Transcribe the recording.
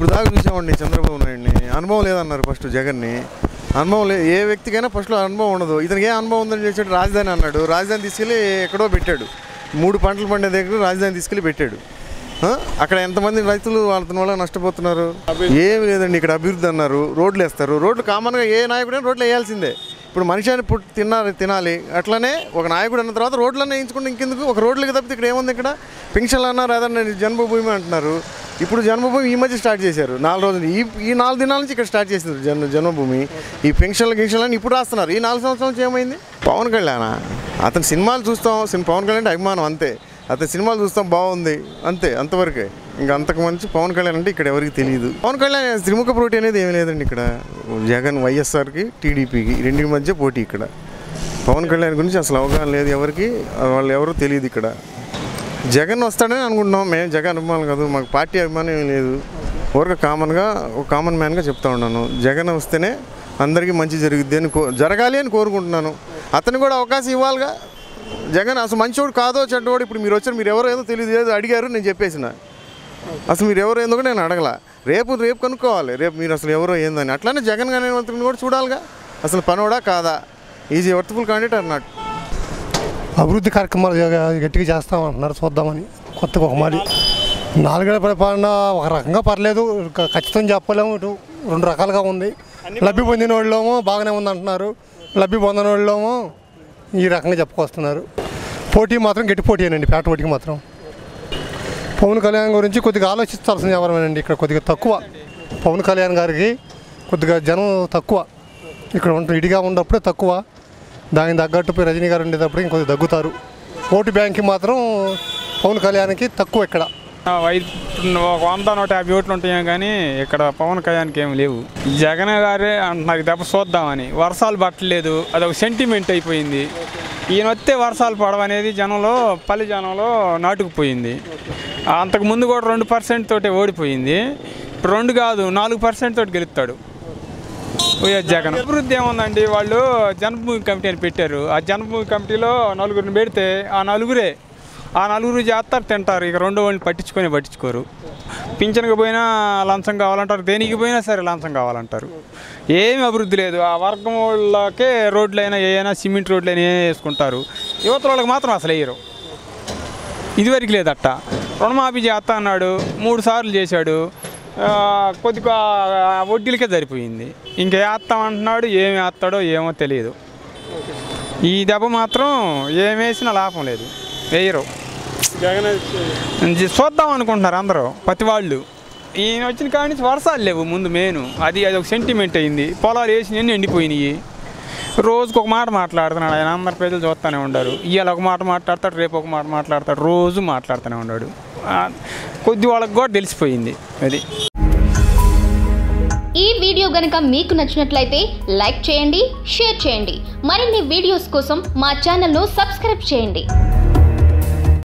ఇప్పుడు దాకా చూసామండి చంద్రబాబు నాయుడిని అనుభవం లేదన్నారు ఫస్ట్ జగన్ని అనుభవం లేదు ఏ వ్యక్తికైనా ఫస్ట్లో అనుభవం ఉండదు ఇతనికి ఏ అనుభవం ఉందని చేసాడు రాజధాని అన్నాడు రాజధాని తీసుకెళ్ళి ఎక్కడో పెట్టాడు మూడు పంటలు పండే దగ్గర రాజధాని తీసుకెళ్ళి పెట్టాడు ఆ? అక్కడ ఎంతమంది రైతులు వాళ్ళ వల్ల నష్టపోతున్నారు ఏమి లేదండి ఇక్కడ అభివృద్ధి అన్నారు రోడ్లు వేస్తారు రోడ్లు కామన్గా ఏ నాయకుడైనా రోడ్లు వేయాల్సిందే ఇప్పుడు మనిషి అని పుట్టి తిన్నారు తినాలి అట్లనే ఒక నాయకుడు అన్న తర్వాత రోడ్లన్నీ వేయించుకుంటే ఇంకెందుకు ఒక రోడ్లకి తప్పితే ఇక్కడ ఏముంది ఇక్కడ పెన్షన్లు అన్నారు అదన్న జన్మభూమి అంటున్నారు ఇప్పుడు జన్మభూమి ఈ మధ్య స్టార్ట్ చేశారు నాలుగు రోజులు ఈ ఈ నాలుగు దినాల నుంచి ఇక్కడ స్టార్ట్ చేసింది జన్మ జన్మభూమి ఈ పెన్షన్లు గిన్షన్లు అని ఇప్పుడు రాస్తున్నారు ఈ నాలుగు సంవత్సరాల నుంచి ఏమైంది పవన్ కళ్యాణ్ అతని సినిమాలు చూస్తాం సినిమా పవన్ కళ్యాణ్ అంటే అభిమానం అంతే అతని సినిమాలు చూస్తాం బాగుంది అంతే అంతవరకే ఇంకా అంతకు మంచి పవన్ కళ్యాణ్ అంటే ఇక్కడ ఎవరికి తెలియదు పవన్ కళ్యాణ్ త్రిముఖ పోటీ అనేది ఏమీ లేదండి ఇక్కడ జగన్ వైఎస్ఆర్కి టీడీపీకి రెండింటి మధ్య పోటీ ఇక్కడ పవన్ కళ్యాణ్ గురించి అసలు అవగాహన లేదు ఎవరికి వాళ్ళు ఎవరో తెలియదు ఇక్కడ జగన్ వస్తాడని అనుకుంటున్నాం మేము జగన్ అభిమానులు కాదు మాకు పార్టీ అభిమానం ఏం లేదు ఊరిక కామన్గా ఒక కామన్ మ్యాన్గా చెప్తా ఉన్నాను జగన్ వస్తేనే అందరికీ మంచి జరుగుద్ది అని కో జరగాలి అని కోరుకుంటున్నాను అతను కూడా అవకాశం ఇవ్వాలిగా జగన్ అసలు మంచోడు కాదో చెడ్డవాడు ఇప్పుడు మీరు వచ్చారు మీరు ఎవరో ఏదో తెలియదు ఏదో అడిగారు నేను చెప్పేసిన అసలు మీరు ఎవరో ఏందో కూడా నేను అడగల రేపు రేపు కనుక్కోవాలి రేపు మీరు అసలు ఎవరో ఏందని అట్లానే జగన్ గానే కూడా చూడాలిగా అసలు పనోడా కాదా ఈజీ వర్తఫుల్ క్యాండిడేట్ అన్నట్టు అభివృద్ధి కార్యక్రమాలు గ- గట్టిగా చేస్తామంటున్నారు చూద్దామని కొత్తగా ఒక మాది నాలుగేళ్ల పరిపాలన ఒక రకంగా పర్లేదు క- ఖచ్చితంగా చెప్పలేము ఇటు రెండు రకాలుగా ఉంది లబ్ధి పొందిన వాళ్ళేమో బాగానే ఉంది అంటున్నారు లబ్ధి పొందిన వాళ్ళేమో ఈ రకంగా చెప్పుకొస్తున్నారు పోటీ మాత్రం గట్టి పోటీనండి పేట పోటీకి మాత్రం పవన్ కళ్యాణ్ గురించి కొద్దిగా ఆలోచించాల్సిన ఎవరమేనండి ఇక్కడ కొద్దిగా తక్కువ పవన్ కళ్యాణ్ గారికి కొద్దిగా జనం తక్కువ ఇక్కడ ఉంట ఇడిగా ఉన్నప్పుడే తక్కువ దానికి తగ్గట్టు పోయి రజనీ గారు ఉండేటప్పుడు ఇంకొద్దిగా తగ్గుతారు ఓటు బ్యాంక్కి మాత్రం పవన్ కళ్యాణ్కి తక్కువ ఇక్కడ ఆ, వై- ఒక వంద నూట యాభై ఓట్లు ఉంటాయేమో కానీ ఇక్కడ పవన్ కళ్యాణ్కి ఏమి లేవు జగన్ గారే అంటున్నారు "ఇది దెబ్బ చూద్దామని వర్షాలు పట్టలేదు అదొక సెంటిమెంట్ అయిపోయింది ఈయన వస్తే వర్షాలు పడవనేది జనంలో పల్లె జనంలో నాటుకుపోయింది అంతకు ముందు కూడా రెండు పర్సెంట్ తోటే ఓడిపోయింది ఇప్పుడు రెండు కాదు నాలుగు పర్సెంట్ తోటి గెలుస్తాడు వైఎస్ జగన్ అభివృద్ధి ఏముందండి వాళ్ళు జన్మభూమి కమిటీ అని పెట్టారు ఆ జన్మభూమి కమిటీలో నలుగురిని పెడితే ఆ నలుగురే ఆ నలుగురు చేస్తారు తింటారు ఇక రెండో వాళ్ళని పట్టించుకొని పట్టించుకోరు పింఛన్కి పోయినా లంచం కావాలంటారు దేనికి పోయినా సరే లంచం కావాలంటారు ఏమి అభివృద్ధి లేదు ఆ వర్గం వాళ్ళకే రోడ్లైనా ఏమైనా సిమెంట్ రోడ్లైనా ఏ వేసుకుంటారు యువత వాళ్ళకి మాత్రం అసలు వేయరు ఇదివరకు లేదట రుణమాఫీ చేస్తా అన్నాడు మూడు సార్లు చేశాడు ఆ, కొద్దిగా వడ్డీలకే సరిపోయింది ఇంకా వేస్తాం అంటున్నాడు ఏమి వేస్తాడో ఏమో తెలియదు ఈ దెబ్బ మాత్రం ఏం వేసినా లాభం లేదు వేయరు జ- చూద్దాం అనుకుంటున్నారు అందరూ ప్రతి వాళ్ళు ఈయన వచ్చిన కాడి నుంచి వర్షాలు లేవు ముందు మెయిన్ అది అది ఒక సెంటిమెంట్ అయింది పొలాలు వేసినవన్నీ ఎండిపోయినాయి రోజుకు ఒక మాట మాట్లాడుతున్నాడు ఆయన అందరు ప్రజలు చూస్తూనే ఉండారు ఇవాళ ఒక మాట మాట్లాడతాడు రేపు ఒక మాట మాట్లాడతాడు రోజు మాట్లాడుతూనే ఉన్నాడు ఆ, కొద్ది వాళ్ళకి కూడా తెలిసిపోయింది అది ఈ వీడియో గనుక మీకు నచ్చినట్లయితే లైక్ చేయండి షేర్ చేయండి మరిన్ని వీడియోస్ కోసం మా ఛానల్ను సబ్స్క్రైబ్ చేయండి